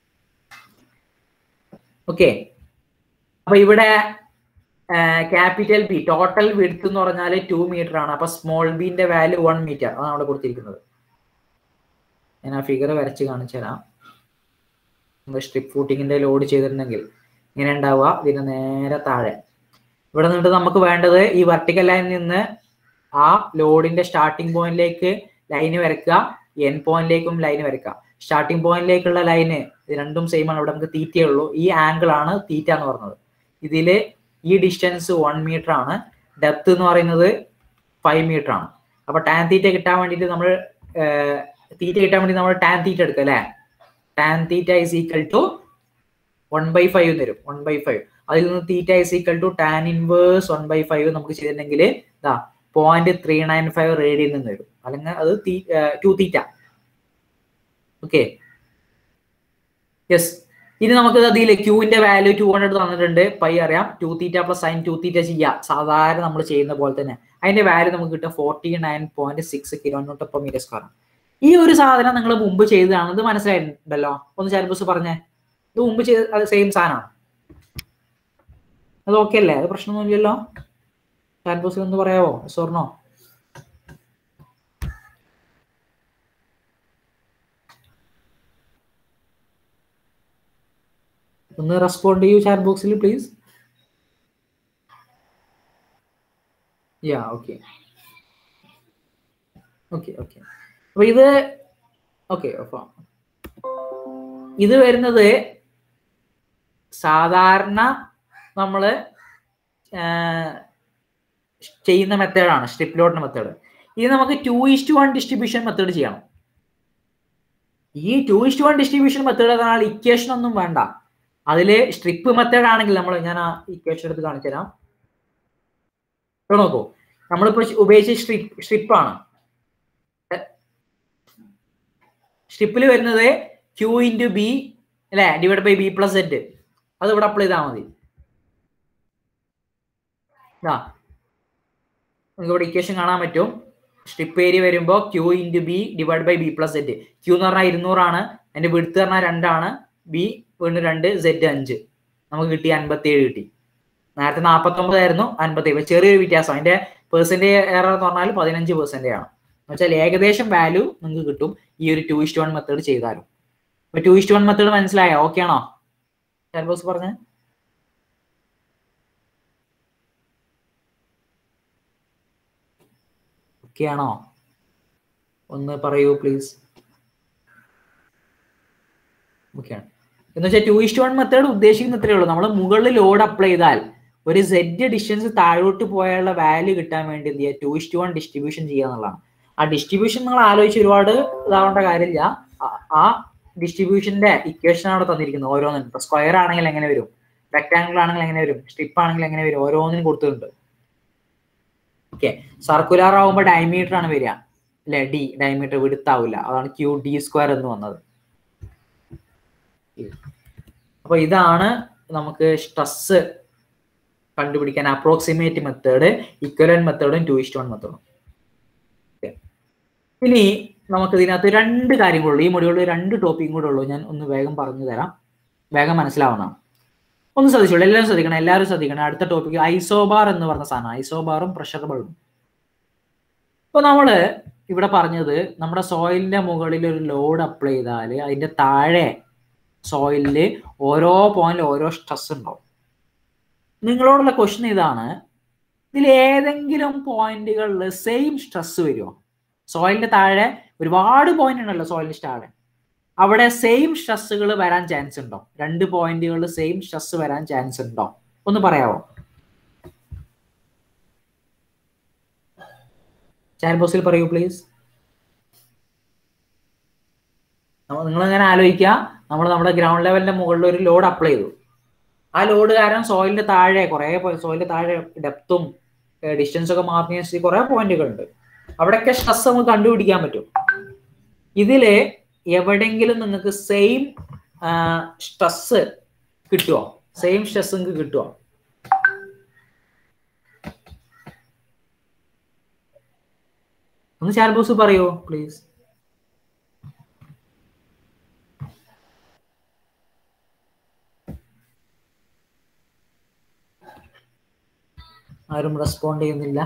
ഓക്കെ അപ്പൊ ഇവിടെ ക്യാപിറ്റൽ ബി ടോട്ടൽ വിഡ്ത്ത് എന്ന് പറഞ്ഞാൽ ടു മീറ്റർ ആണ് അപ്പൊ സ്മോൾ ബിന്റെ വാല്യൂ വൺ മീറ്റർ അതാണ് അവിടെ കൊടുത്തിരിക്കുന്നത് ഞാൻ ആ ഫിഗർ വരച്ച് കാണിച്ചു തരാം നമ്മൾ സ്ട്രിപ്പ് ഫൂട്ടിങ്ങിന്റെ ലോഡ് ചെയ്തിരുന്നെങ്കിൽ ഇങ്ങനെ ഉണ്ടാവുക ഇതിന് നേരെ താഴെ ഇവിടെ നിന്നിട്ട് നമുക്ക് വേണ്ടത് ഈ വെർട്ടിക്കൽ ലൈനിൽ നിന്ന് ആ ലോഡിന്റെ സ്റ്റാർട്ടിംഗ് പോയിന്റിലേക്ക് ലൈന് വരയ്ക്കുക എൻ പോയിന്റിലേക്കും ലൈന് വരയ്ക്കുക സ്റ്റാർട്ടിംഗ് പോയിന്റിലേക്കുള്ള ലൈന് ഇത് രണ്ടും സെയിം ആണ് ഇവിടെ നമുക്ക് തീറ്റയേ ഉള്ളൂ ഈ ആംഗിൾ ആണ് തീറ്റ എന്ന് പറഞ്ഞത് ഇതില് ഈ ഡിസ്റ്റൻസ് വൺ മീറ്റർ ആണ് ഡെപ്ത് എന്ന് പറയുന്നത് ഫൈവ് മീറ്റർ ആണ് അപ്പൊ ടാൻ തീറ്റ കിട്ടാൻ വേണ്ടിയിട്ട് നമ്മൾ തീറ്റ കിട്ടാൻ വേണ്ടി നമ്മൾ ടാൻ തീറ്റ എടുക്കുക അല്ലെ tan theta is equal to one by five തരും വൺ ബൈ ഫൈവ് അതിൽ നിന്ന് theta is equal to tan inverse one by five നമുക്ക് ചെയ്തിട്ടുണ്ടെങ്കിൽ ഇതാ point three nine five radian നിന്ന് വരും അല്ലെങ്കിൽ അത് ടു തീറ്റ ഓക്കെ യെസ് ഇനി നമുക്ക് അതിൽ ക്യൂവിന്റെ വാല്യൂ ടു ഹൺഡ്രഡ് തന്നിട്ടുണ്ട് പൈ അറിയാം two theta plus sine two theta ചെയ്യാം സാധാരണ നമ്മൾ ചെയ്യുന്ന പോലെ തന്നെ അതിന്റെ വാല്യൂ നമുക്ക് കിട്ടും forty nine point six kilo newton per metre square ഈ ഒരു സാധനം നിങ്ങൾ മുമ്പ് ചെയ്തതാണ് ഇത് മനസ്സിലായിട്ടുണ്ടല്ലോ ഒന്ന് ചാരിബസ് പറഞ്ഞേ ഇത് മുമ്പ് ചെയ്ത അത് സെയിം സാധനമാണ് അത് ഓക്കെ അല്ലേ അത് പ്രശ്നമൊന്നുമില്ലല്ലോ ചാരിബസ് ഒന്ന് പറയാവോ സ്വർണോ ഒന്ന് റെസ്പോണ്ട് ചെയ്യൂ ചാറ്റ് ബോക്സിൽ please yeah okay okay okay അപ്പൊ ഇത് ഓക്കെ അപ്പൊ ഇത് വരുന്നത് സാധാരണ നമ്മള് ചെയ്യുന്ന മെത്തേഡാണ് സ്ട്രിപ്പ് ലോഡിന്റെ മെത്തേഡ് ഇത് നമുക്ക് two is to one distribution method ചെയ്യണം ഈ two is to one distribution method എന്നാൽ ഇക്വേഷൻ ഒന്നും വേണ്ട അതില് സ്ട്രിപ്പ് മെത്തേഡ് ആണെങ്കിൽ നമ്മൾ ഞാൻ ആ ഇക്വേഷൻ എടുത്ത് കാണിച്ചു തരാം ഇവിടെ നോക്കൂ നമ്മളിപ്പോ ഉപയോഗിച്ച സ്ട്രിപ്പ് സ്ട്രിപ്പാണ് സ്ട്രിപ്പിൽ വരുന്നത് ക്യൂ ഇൻറ്റു ബി അല്ലെ divide by B plus Z അത് ഇവിടെ അപ്ലൈ ചെയ്താൽ മതി ഇതാ നിങ്ങൾക്ക് ഇവിടെ ഇക്വേഷൻ കാണാൻ പറ്റും സ്ട്രിപ്പ് ഏരിയ വരുമ്പോൾ Q into B divide by B plus set Q എന്ന് പറഞ്ഞാൽ ഇരുന്നൂറാണ് അതിന്റെ വിടുത്ത് പറഞ്ഞാൽ രണ്ടാണ് ബി വീണ്ടും രണ്ട് സെറ്റ് അഞ്ച് നമുക്ക് കിട്ടി അൻപത്തി ഏഴ് കിട്ടി നേരത്തെ നാൽപ്പത്തൊമ്പത് ആയിരുന്നു അൻപത്തി ഏഴ് ചെറിയൊരു വ്യത്യാസം അതിന്റെ പെർസെന്റേജ് എറർ എന്ന് പറഞ്ഞാൽ പതിനഞ്ച് പെർസെന്റേജ് ആണ് എന്ന് വെച്ചാൽ ഏകദേശം വാല്യൂ നിങ്ങൾക്ക് കിട്ടും ഈ ഒരു ടു ഇസ്റ്റ് വൺ മെത്തേഡ് ചെയ്താലും അപ്പൊ ടു ഇസ്റ്റ് വൺ മെത്തേഡ് മനസ്സിലായോ ഓക്കെ ആണോ ബോസ് പറഞ്ഞേ ഓക്കെ ആണോ ഒന്ന് പറയൂ പ്ലീസ് ഓക്കെ ആണ് എന്ന് വെച്ചാൽ ടു ഇസ്റ്റ് വൺ മെത്തേഡ് ഉദ്ദേശിക്കുന്ന ഇത്രയേ ഉള്ളൂ നമ്മൾ മുകളിൽ ലോഡ് അപ്ലൈ ചെയ്താൽ ഒരു സെഡ് ഡിസ്റ്റൻസ് താഴോട്ട് പോയുള്ള വാല്യൂ കിട്ടാൻ വേണ്ടി എന്ത് ചെയ്യുക ടു ഇസ്റ്റ് വൺ ഡിസ്ട്രിബ്യൂഷൻ ചെയ്യുക എന്നുള്ളതാണ് ആ ഡിസ്ട്രിബ്യൂഷൻ നിങ്ങൾ ആലോചിച്ച് ഒരുപാട് ഇതാവേണ്ട കാര്യമില്ല ആ- ആ ഡിസ്ട്രിബ്യൂഷന്റെ ഇക്വേഷൻ അവിടെ തന്നിരിക്കുന്നത് ഓരോന്നിനും ഇപ്പൊ സ്ക്വയർ ആണെങ്കിൽ എങ്ങനെ വരും റെക്ടാംഗിൾ ആണെങ്കിൽ എങ്ങനെ വരും സ്ട്രിപ്പ് ആണെങ്കിൽ എങ്ങനെ വരും ഓരോന്നിനും കൊടുത്തിട്ടുണ്ട് ഓക്കെ സർക്കുലർ ആവുമ്പോൾ ഡയമീറ്റർ ആണ് വരിക അല്ലെ ഡി ഡയമീറ്റർ വിടുത്താവില്ല അതാണ് ക്യൂ ഡി സ്ക്വയർ എന്ന് വന്നത് അപ്പൊ ഇതാണ് നമുക്ക് സ്ട്രെസ് കണ്ടുപിടിക്കാൻ അപ്രോക്സിമേറ്റ് മെത്തേഡ് ഇക്വലൻ മെത്തേഡും ടു ഇസ്റ്റ് വൺ മെത്തേഡും ഇനി നമുക്ക് ഇതിനകത്ത് രണ്ട് കാര്യങ്ങളുള്ളൂ ഈ മൊഡ്യൂളിൽ രണ്ട് ടോപ്പിക്കും കൂടെ ഉള്ളൂ ഞാൻ ഒന്ന് വേഗം പറഞ്ഞു തരാം വേഗം മനസ്സിലാവുന്നതാണ് ഒന്ന് ശ്രദ്ധിച്ചോളൂ എല്ലാവരും ശ്രദ്ധിക്കണം എല്ലാവരും ശ്രദ്ധിക്കണം അടുത്ത ടോപ്പിക് ഐസോബാർ എന്ന് പറഞ്ഞ സാധനം ഐസോബാറും പ്രഷർ ബൾബും ഇപ്പൊ നമ്മള് ഇവിടെ പറഞ്ഞത് നമ്മുടെ സോയിലിന്റെ മുകളിൽ ഒരു ലോഡ് അപ്ലൈ ചെയ്താൽ അതിന്റെ താഴെ സോയിലില് ഓരോ പോയിന്റിൽ ഓരോ സ്ട്രെസ് ഉണ്ടാവും നിങ്ങളോടുള്ള ക്വസ്റ്റ്യൻ ഇതാണ് ഇതിൽ ഏതെങ്കിലും പോയിന്റുകളിൽ സെയിം സ്ട്രെസ് വരുമോ സോയിലിന്റെ താഴെ ഒരുപാട് പോയിന്റ് ഉണ്ടല്ലോ സോയിലിന്റെ താഴെ അവിടെ സെയിം സ്ട്രെസ്സുകൾ വരാൻ ചാൻസ് ഉണ്ടോ രണ്ട് പോയിന്റുകളിൽ സെയിം സ്ട്രെസ് വരാൻ ചാൻസ് ഉണ്ടോ ഒന്ന് പറയാവോ ചാറ്റ് ബോക്സിൽ പറയൂ പ്ലീസ് നിങ്ങൾ ഇങ്ങനെ ആലോചിക്കുക നമ്മൾ നമ്മുടെ ഗ്രൗണ്ട് ലെവലിന്റെ മുകളിൽ ഒരു ലോഡ് അപ്ലൈ ചെയ്തു ആ ലോഡ് കാരണം സോയിലിന്റെ താഴെ കുറെ സോയിലിന്റെ താഴെ ഡെപ്തും ഡിസ്റ്റൻസ് ഒക്കെ മാറുന്ന കുറെ പോയിന്റുകൾ ഉണ്ട് അവിടെയൊക്കെ സ്ട്രെസ് നമുക്ക് കണ്ടുപിടിക്കാൻ പറ്റും ഇതില് എവിടെങ്കിലും നിങ്ങൾക്ക് സെയിം സ്ട്രെസ് കിട്ടുമോ സെയിം സ്ട്രെസ് നിങ്ങൾക്ക് കിട്ടുമോ ഒന്ന് ചാറ്റ് ബോക്സ് പറയൂ പ്ലീസ് ആരും റെസ്പോണ്ട് ചെയ്യുന്നില്ല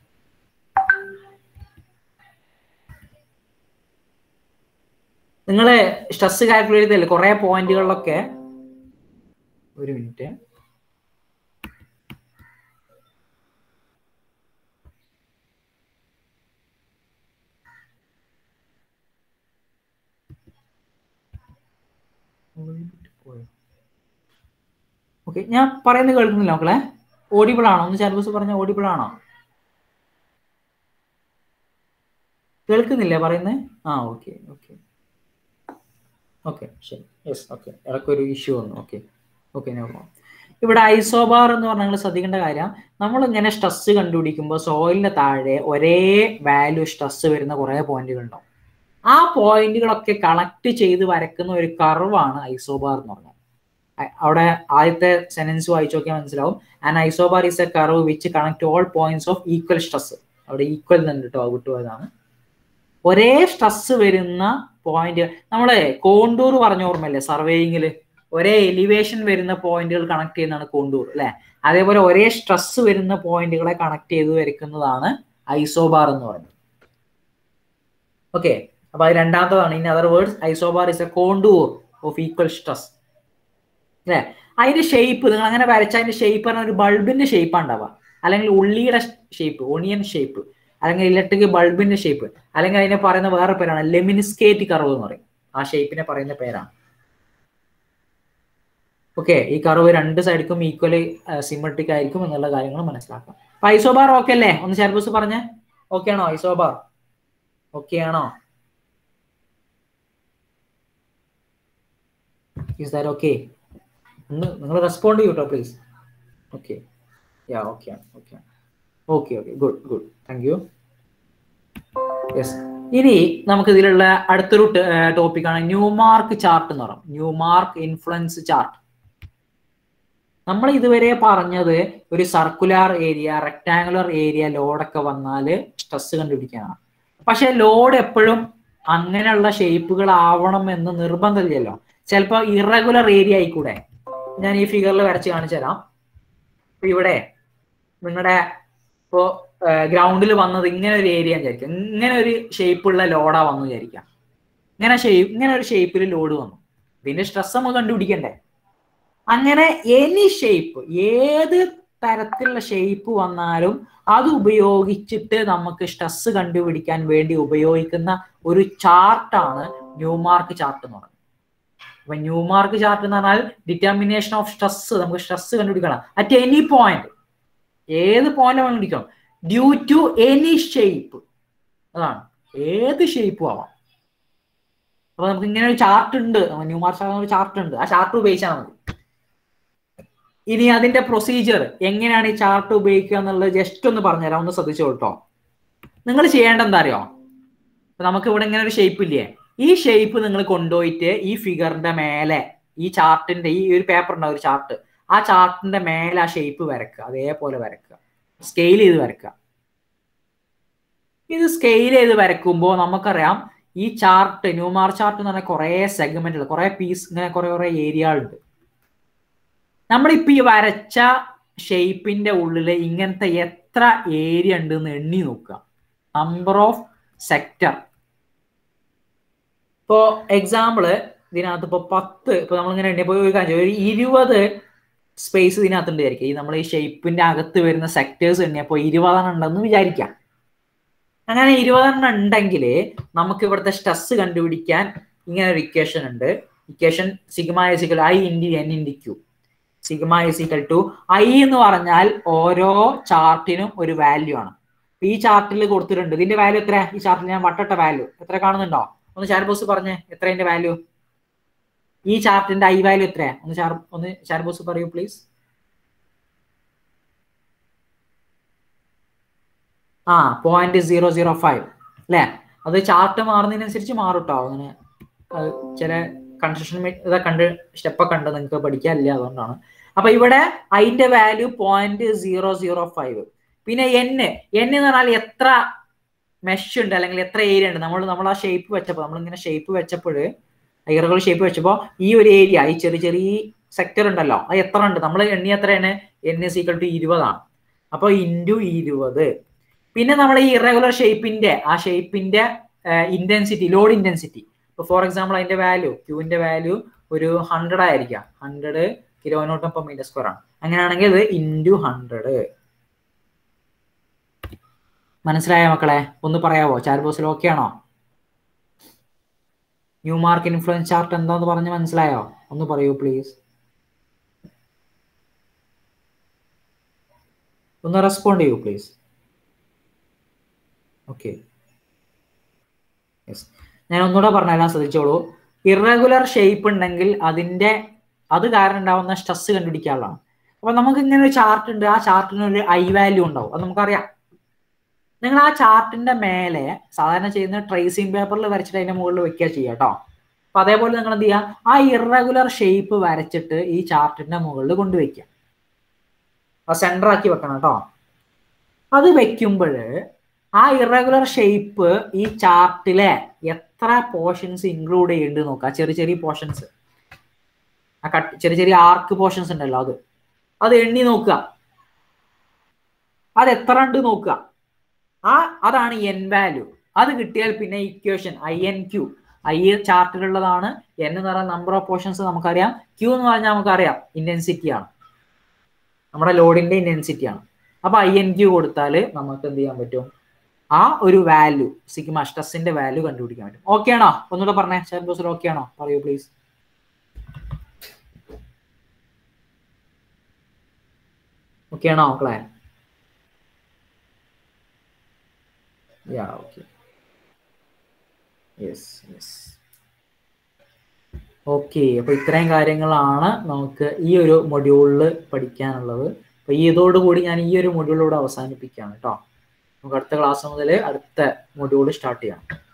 നിങ്ങള് സ്ട്രെസ് കാൽക്കുലേറ്റ് ചെയ്തല്ലേ കുറെ പോയിന്റുകളിലൊക്കെ ഒരു മിനിറ്റ് ഓക്കെ ഞാൻ പറയുന്നത് കേൾക്കുന്നില്ല മക്കളെ ഓഡിബിൾ ആണോ ഒന്ന് ചാറ്റ് പറഞ്ഞ ഓഡിബിൾ ആണോ കേൾക്കുന്നില്ലേ പറയുന്നത് ആ ഓക്കെ ഓക്കെ ഓക്കെ ശരി യെസ് ഓക്കെ ഇടയ്ക്കൊരു ഇഷ്യൂ വന്നു ഓക്കെ ഓക്കെ ഞാൻ ഇവിടെ ഐസോബാർ എന്ന് പറഞ്ഞാൽ നിങ്ങൾ ശ്രദ്ധിക്കേണ്ട കാര്യം നമ്മൾ ഇങ്ങനെ സ്ട്രെസ് കണ്ടുപിടിക്കുമ്പോൾ സോയിലിന്റെ താഴെ ഒരേ വാല്യൂ സ്ട്രെസ് വരുന്ന കുറേ പോയിന്റുകൾ ഉണ്ടാവും ആ പോയിന്റുകളൊക്കെ കണക്ട് ചെയ്ത് വരക്കുന്ന ഒരു കർവാണ് ഐസോബാർ എന്ന് പറഞ്ഞാൽ അവിടെ ആദ്യത്തെ സെന്റൻസ് വായിച്ചു നോക്കിയാൽ മനസ്സിലാവും and isobar is a curve which connect all points of equal stress അവിടെ ഈക്വൽ നിന്ന് കേട്ടോ വിട്ടുപോയതാണ് ഒരേ സ്ട്രെസ് വരുന്ന പോയിന്റ് നമ്മളെ കോണ്ടൂർ പറഞ്ഞ ഓർമ്മല്ലേ സർവേയിങ്ങിൽ ഒരേ എലിവേഷൻ വരുന്ന പോയിന്റുകൾ കണക്ട് ചെയ്യുന്നതാണ് കോണ്ടൂർ അല്ലെ അതേപോലെ ഒരേ സ്ട്രെസ് വരുന്ന പോയിന്റുകളെ കണക്ട് ചെയ്ത് വരയ്ക്കുന്നതാണ് ഐസോബാർ എന്ന് പറയുന്നത് ഓക്കെ അപ്പൊ അത് രണ്ടാമത്തതാണ് in other words isobar is a contour of equal stress അല്ലെ അതിന്റെ ഷേപ്പ് നിങ്ങൾ അങ്ങനെ വരച്ച അതിന്റെ ഷേപ്പ് പറഞ്ഞ ഒരു ബൾബിന്റെ ഷേപ്പ് ഉണ്ടാവുക അല്ലെങ്കിൽ ഉള്ളിയുടെ ഷേപ്പ് ഒണിയൻ ഷേപ്പ് അല്ലെങ്കിൽ ഇലക്ട്രിക് ബൾബിന്റെ ഷേപ്പ് അല്ലെങ്കിൽ അതിനെ പറയുന്ന വേറെ പേരാണ് ലെമിനിസ്കേറ്റ് കർവ് എന്ന് പറയും ആ ഷേപ്പിനെ പറയുന്ന പേരാണ് ഓക്കെ ഈ കർവ് രണ്ട് സൈഡിക്കും ഈക്വലി സിമെട്രിക് ആയിരിക്കും എന്നുള്ള കാര്യങ്ങൾ മനസ്സിലാക്കാം അപ്പൊ ഐസോബാർ ഓക്കെ അല്ലേ ഒന്ന് ചാർബൂസ് പറഞ്ഞേ ഓക്കെ ആണോ ഐസോബാർ ഓക്കെ ആണോ ഈസ് ദാറ്റ് ഓക്കെ ഒന്ന് നിങ്ങൾ റെസ്പോണ്ട് ചെയ്യൂ കേട്ടോ please okay yeah okay okay okay okay good good thank you yes ഇനി നമുക്ക് ഇതിലുള്ള അടുത്തൊരു ടോപ്പിക്കാണ് ന്യൂമാർക്ക് ചാർട്ട് എന്ന് പറയും ന്യൂമാർക്ക് ഇൻഫ്ലുവൻസ് ചാർട്ട് നമ്മൾ ഇതുവരെ പറഞ്ഞത് ഒരു സർക്കുലാർ ഏരിയ റെക്ടാങ്കുലർ ഏരിയ ലോഡൊക്കെ വന്നാൽ സ്ട്രെസ് കണ്ടുപിടിക്കാനാണ് പക്ഷെ ലോഡ് എപ്പോഴും അങ്ങനെയുള്ള ഷേപ്പുകൾ ആവണം എന്ന് നിർബന്ധമില്ലല്ലോ ചിലപ്പോൾ ഇറഗുലർ ഏരിയ ആയിക്കൂടെ ഞാൻ ഈ ഫിഗറിൽ വരച്ച് കാണിച്ചു തരാം ഇപ്പൊ ഇവിടെ നിങ്ങളുടെ ഇപ്പോ ഗ്രൗണ്ടിൽ വന്നത് ഇങ്ങനെ ഒരു ഏരിയ വിചാരിക്കാം ഇങ്ങനെ ഒരു ഷേപ്പുള്ള ലോഡാ വന്നു വിചാരിക്കാം ഇങ്ങനെ ഷേപ്പ് ഇങ്ങനെ ഒരു ഷേപ്പിൽ ലോഡ് വന്നു ഇതിന്റെ സ്ട്രെസ് നമുക്ക് കണ്ടുപിടിക്കണ്ടേ അങ്ങനെ എനി ഷേപ്പ് ഏത് തരത്തിലുള്ള ഷേപ്പ് വന്നാലും അത് ഉപയോഗിച്ചിട്ട് നമുക്ക് സ്ട്രെസ് കണ്ടുപിടിക്കാൻ വേണ്ടി ഉപയോഗിക്കുന്ന ഒരു ചാർട്ടാണ് ന്യൂമാർക്ക് ചാർട്ട് എന്ന് പറയുന്നത് അപ്പൊ ന്യൂമാർക്ക് ചാർട്ട് എന്ന് പറഞ്ഞാൽ ഡിറ്റർമിനേഷൻ ഓഫ് സ്ട്രെസ് നമുക്ക് സ്ട്രെസ് കണ്ടുപിടിക്കണം അറ്റ് എനി പോയിന്റ് ഏത് പോയിന്റ് കണ്ടുപിടിക്കണം ഡ്യൂ ടു എനി ഷേപ്പ് അതാണ് ഏത് ഷേപ്പും ആവാം അപ്പൊ നമുക്ക് ഇങ്ങനെ ഒരു ചാർട്ട് ഉണ്ട് ന്യൂമാർക്ക് ചാർട്ട് ഒരു ചാർട്ട് ഉണ്ട് ആ ചാർട്ട് ഉപയോഗിച്ചാൽ മതി ഇനി അതിന്റെ പ്രൊസീജിയർ എങ്ങനെയാണ് ഈ ചാർട്ട് ഉപയോഗിക്കുക എന്നുള്ളത് ജസ്റ്റ് ഒന്ന് പറഞ്ഞുതരാം ഒന്ന് ശ്രദ്ധിച്ചു കേട്ടോ നിങ്ങൾ ചെയ്യേണ്ട എന്താ അറിയോ നമുക്ക് ഇവിടെ ഇങ്ങനെ ഒരു ഷേപ്പ് ഇല്ലേ ഈ ഷേപ്പ് നിങ്ങൾ കൊണ്ടുപോയിട്ട് ഈ ഫിഗറിന്റെ മേലെ ഈ ചാർട്ടിന്റെ ഈ ഒരു പേപ്പർ ഉണ്ടാവും ഒരു ചാർട്ട് ആ ചാർട്ടിന്റെ മേലെ ആ ഷേപ്പ് വരക്കുക അതേപോലെ വരക്കുക സ്കെയിൽ ചെയ്ത് വരക്കുക ഇത് സ്കെയിൽ ചെയ്ത് വരക്കുമ്പോൾ നമുക്കറിയാം ഈ ചാർട്ട് ന്യൂമാർ ചാർട്ട് എന്ന് പറഞ്ഞാൽ കുറേ സെഗ്മെന്റ് കുറേ പീസ് ഇങ്ങനെ കുറെ കുറെ ഏരിയകളുണ്ട് നമ്മളിപ്പോ ഈ വരച്ച ഷേപ്പിന്റെ ഉള്ളിൽ ഇങ്ങനത്തെ എത്ര ഏരിയ ഉണ്ട് എന്ന് എണ്ണി നോക്കുക നമ്പർ ഓഫ് സെക്ടർ ഇപ്പോ എക്സാമ്പിള് ഇതിനകത്ത് ഇപ്പൊ പത്ത് ഇപ്പൊ നമ്മളിങ്ങനെ എണ്ണിയപ്പോ ഒരു കാര്യം ഒരു ഇരുപത് സ്പേസ് ഇതിനകത്തുണ്ട് വിചാരിക്കുക ഈ നമ്മൾ ഈ ഷേപ്പിന്റെ അകത്ത് വരുന്ന സെക്ടേഴ്സ് എണ്ണിയപ്പോൾ ഇരുപതെണ്ണം ഉണ്ടെന്ന് വിചാരിക്കാം അങ്ങനെ ഇരുപതെണ്ണം ഉണ്ടെങ്കിൽ നമുക്ക് ഇവിടുത്തെ സ്ട്രെസ് കണ്ടുപിടിക്കാൻ ഇങ്ങനെ ഒരു ഇക്വേഷൻ ഉണ്ട് equation sigma is equal I into N into Q sigma is equal to I എന്ന് പറഞ്ഞാൽ ഓരോ ചാർട്ടിനും ഒരു വാല്യൂ ആണ് ഈ ചാർട്ടിൽ കൊടുത്തിട്ടുണ്ട് ഇതിന്റെ വാല്യൂ എത്ര ഈ ചാർട്ടിൽ ഞാൻ വട്ടട്ട വാല്യൂ എത്ര കാണുന്നുണ്ടോ ഒന്ന് ചാർബോസ് പറഞ്ഞേ എത്ര ഇതിന്റെ വാല്യൂ ഈ ചാർട്ടിന്റെ ഐ വാല്യൂ എത്ര ഒന്ന് ചാർ ഒന്ന് ചാർബോസ് പറയൂ പ്ലീസ് ആ പോയിന്റ് സീറോ സീറോ ഫൈവ് അല്ലേ അത് ചാർട്ട് മാറുന്നതിനനുസരിച്ച് മാറും കേട്ടോ അങ്ങനെ ചില കൺസ്ട്രക്ഷൻ ഇതൊക്കെ കണ്ട് സ്റ്റെപ്പൊക്കെ കണ്ട് നിങ്ങൾക്ക് പഠിക്കാനില്ല അതുകൊണ്ടാണ് അപ്പൊ ഇവിടെ അതിന്റെ value point zero zero five പിന്നെ എൻ എൻ എന്ന് പറഞ്ഞാൽ എത്ര മെഷ് ഉണ്ട് അല്ലെങ്കിൽ എത്ര ഏരിയ ഉണ്ട് നമ്മൾ നമ്മൾ ആ ഷേപ്പ് വെച്ചപ്പോൾ നമ്മൾ ഇങ്ങനെ ഷേപ്പ് വെച്ചപ്പോൾ ഇറകൾ ഷേപ്പ് വെച്ചപ്പോൾ ഈ ഒരു ഏരിയ ഈ ചെറിയ ചെറിയ സെക്ടർ ഉണ്ടല്ലോ അത് എത്ര ഉണ്ട് നമ്മൾ എണ്ണി എത്രയാണ് എൻ എസ് ഈക്വൽ ടു ഇരുപതാണ് അപ്പോൾ ഇൻറ്റു ഇരുപത് പിന്നെ നമ്മൾ ഈ ഇറഗുലർ ഷേപ്പിന്റെ ആ ഷേപ്പിന്റെ ഇന്റൻസിറ്റി ലോഡ് ഇന്റൻസിറ്റി ഇപ്പൊ ഫോർ എക്സാമ്പിൾ അതിന്റെ വാല്യൂ ക്യൂവിന്റെ വാല്യൂ ഒരു ഹൺഡ്രഡ് ആയിരിക്കാം hundred kilonewton per metre square ആണ് അങ്ങനെയാണെങ്കിൽ ഇത് ഇൻറ്റു ഹൺഡ്രഡ് മനസ്സിലായോ മക്കളെ ഒന്ന് പറയാവോ ചാറ്റ് ബോക്സിൽ ഓക്കെ ആണോ ന്യൂ മാർക്ക് ഇൻഫ്ലുവൻസ് ചാർട്ട് എന്താന്ന് പറഞ്ഞ് മനസ്സിലായോ ഒന്ന് പറയൂ പ്ലീസ് ഒന്ന് റെസ്പോണ്ട് ചെയ്യൂ പ്ലീസ് ഓക്കെ യെസ് ഞാൻ ഒന്നുകൂടെ പറഞ്ഞുതരാൻ ശ്രദ്ധിച്ചോളൂ ഇറഗുലർ ഷേപ്പ് ഉണ്ടെങ്കിൽ അതിന്റെ അത് കാരണം ഉണ്ടാവുന്ന സ്ട്രെസ് കണ്ടുപിടിക്കാനുള്ളതാണ് അപ്പൊ നമുക്ക് ഇങ്ങനെ ഒരു ചാർട്ട് ഉണ്ട് ആ ചാർട്ടിന് ഒരു ഐ വാല്യൂ ഉണ്ടാവും അത് നമുക്കറിയാം നിങ്ങൾ ആ ചാർട്ടിന്റെ മേലെ സാധാരണ ചെയ്യുന്ന ട്രേസിംഗ് പേപ്പറിൽ വരച്ചിട്ട് അതിന്റെ മുകളിൽ വെക്കുക ചെയ്യുക കേട്ടോ അപ്പൊ അതേപോലെ നിങ്ങൾ എന്ത് ചെയ്യുക ആ ഇറഗുലർ ഷേപ്പ് വരച്ചിട്ട് ഈ ചാർട്ടിന്റെ മുകളിൽ കൊണ്ടുവയ്ക്കുക ആ സെന്റർ ആക്കി വെക്കണം കേട്ടോ അത് വെക്കുമ്പോൾ ആ ഇറഗുലർ ഷേപ്പ് ഈ ചാർട്ടിലെ എത്ര പോർഷൻസ് ഇൻക്ലൂഡ് ചെയ്യുന്നുണ്ട് നോക്കുക ചെറിയ ചെറിയ പോർഷൻസ് ആ കട്ട് ചെറിയ ചെറിയ ആർക്ക് പോർഷൻസ് ഉണ്ടല്ലോ അത് അത് എണ്ണി നോക്കുക അത് എത്ര ഉണ്ട് നോക്കുക ആ അതാണ് എൻ വാല്യൂ അത് കിട്ടിയാൽ പിന്നെ equation I N Q I ചാർട്ടിലുള്ളതാണ് എൻ എന്ന് പറയുന്ന നമ്പർ ഓഫ് പോർഷൻസ് നമുക്കറിയാം ക്യൂ എന്ന് പറഞ്ഞാൽ നമുക്കറിയാം ഇന്റൻസിറ്റി ആണ് നമ്മുടെ ലോഡിന്റെ ഇന്റൻസിറ്റി ആണ് അപ്പൊ ഐ എൻ ക്യൂ കൊടുത്താൽ നമുക്ക് എന്ത് ചെയ്യാൻ പറ്റും ആ ഒരു വാല്യൂ സിഗ്മ സ്ട്രെസ്സിന്റെ വാല്യൂ കണ്ടുപിടിക്കാൻ പറ്റും ഓക്കെ ആണോ ഒന്നുകൂടെ പറഞ്ഞേ ചാറ്റ് ബോസിൽ ഓക്കെ ആണോ പറയൂ പ്ലീസ് ഓക്കെ ആണോ മക്കളെ yeah okay yes yes okay അപ്പൊ ഇത്രയും കാര്യങ്ങളാണ് നമുക്ക് ഈ ഒരു മൊഡ്യൂളിൽ പഠിക്കാനുള്ളത് അപ്പൊ ഈ ഇതോടുകൂടി ഞാൻ ഈ ഒരു മൊഡ്യൂളിലൂടെ അവസാനിപ്പിക്കുകയാണ് കേട്ടോ നമുക്ക് അടുത്ത ക്ലാസ് മുതൽ അടുത്ത മൊഡ്യൂൾ സ്റ്റാർട്ട് ചെയ്യാം